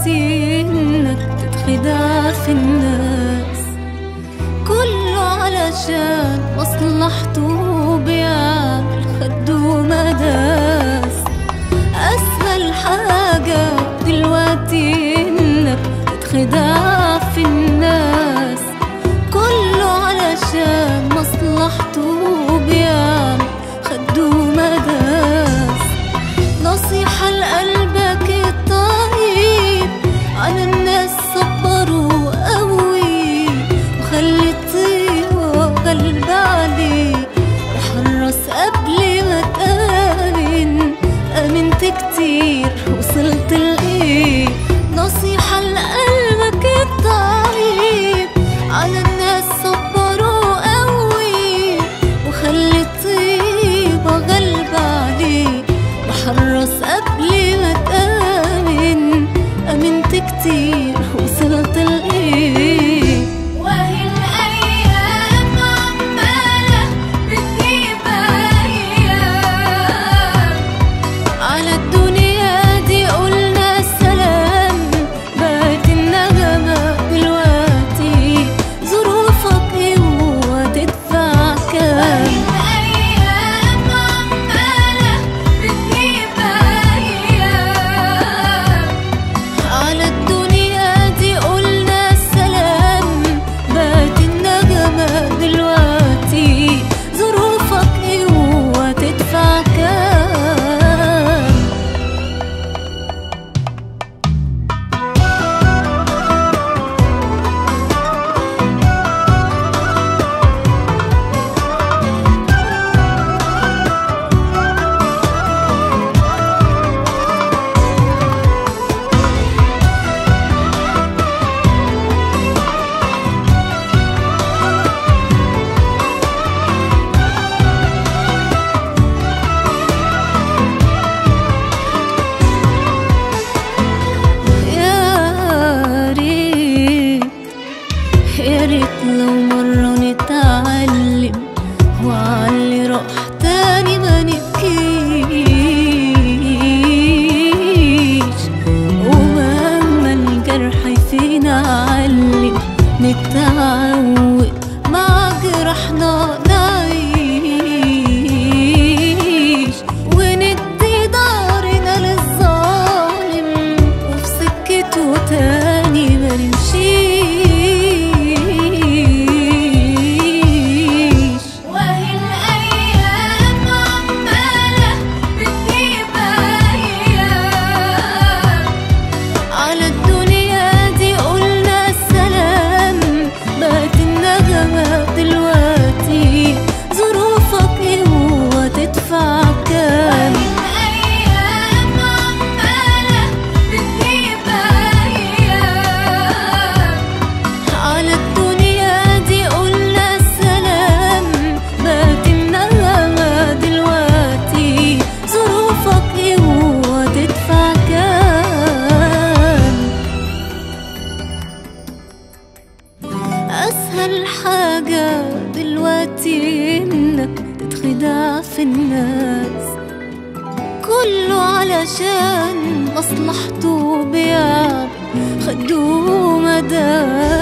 دلوقتي انك تتخدع في الناس كله علشان مصلحته بيعمل خد ومداس اسهل حاجة دلوقتي انك تتخدع في الناس كله علشان مصلحته بيعمل خد ومداس نصيحة لقلبك الطيب على الناس صبروا قوي وخلي الطيبة قلب عليك وحرص قبل ما تآمن آمنت كتير وصلت لإيه نصيحة لقلبك الطيب على الناس صبروا قوي وخلي الطيبة غلبة عليك وحرص قبل ما تآمن آمنت كتير وصلت لإيه وهي الأيام عمالة بتجيب أيام على الدنيا دي قلنا السلام بقت النغمة دلوقتي ظروفك ايه وهتدفع كام الأيام عمالة بتجيب أيام على الدنيا دي قلنا السلام بقت النغمة دلوقتي ظروفك ايه وهتدفع كام يا ريت يا ريت لو مرة نتعلم وعلي روح تاني ما نبكيش ومهما الجرح فينا علم نتعود مع جرحنا نعيش وندي دارنا للظالم وفي سكته تاني ما نمشيش وهي الأيام عمالة بتجيب أيام على الدنيا دي قلنا السلام بقت النغمة دلوقتي ظروفك ايه وهتدفع كام الأيام عمالة بتجيب أيام على الدنيا دي قلنا السلام بقت النغمة دلوقتي ظروفك ايه وهتدفع كام أسهل حاجة دلوقتي إنك تتخدع في الناس كله علشان مصلحته بيعمل خدوه مدام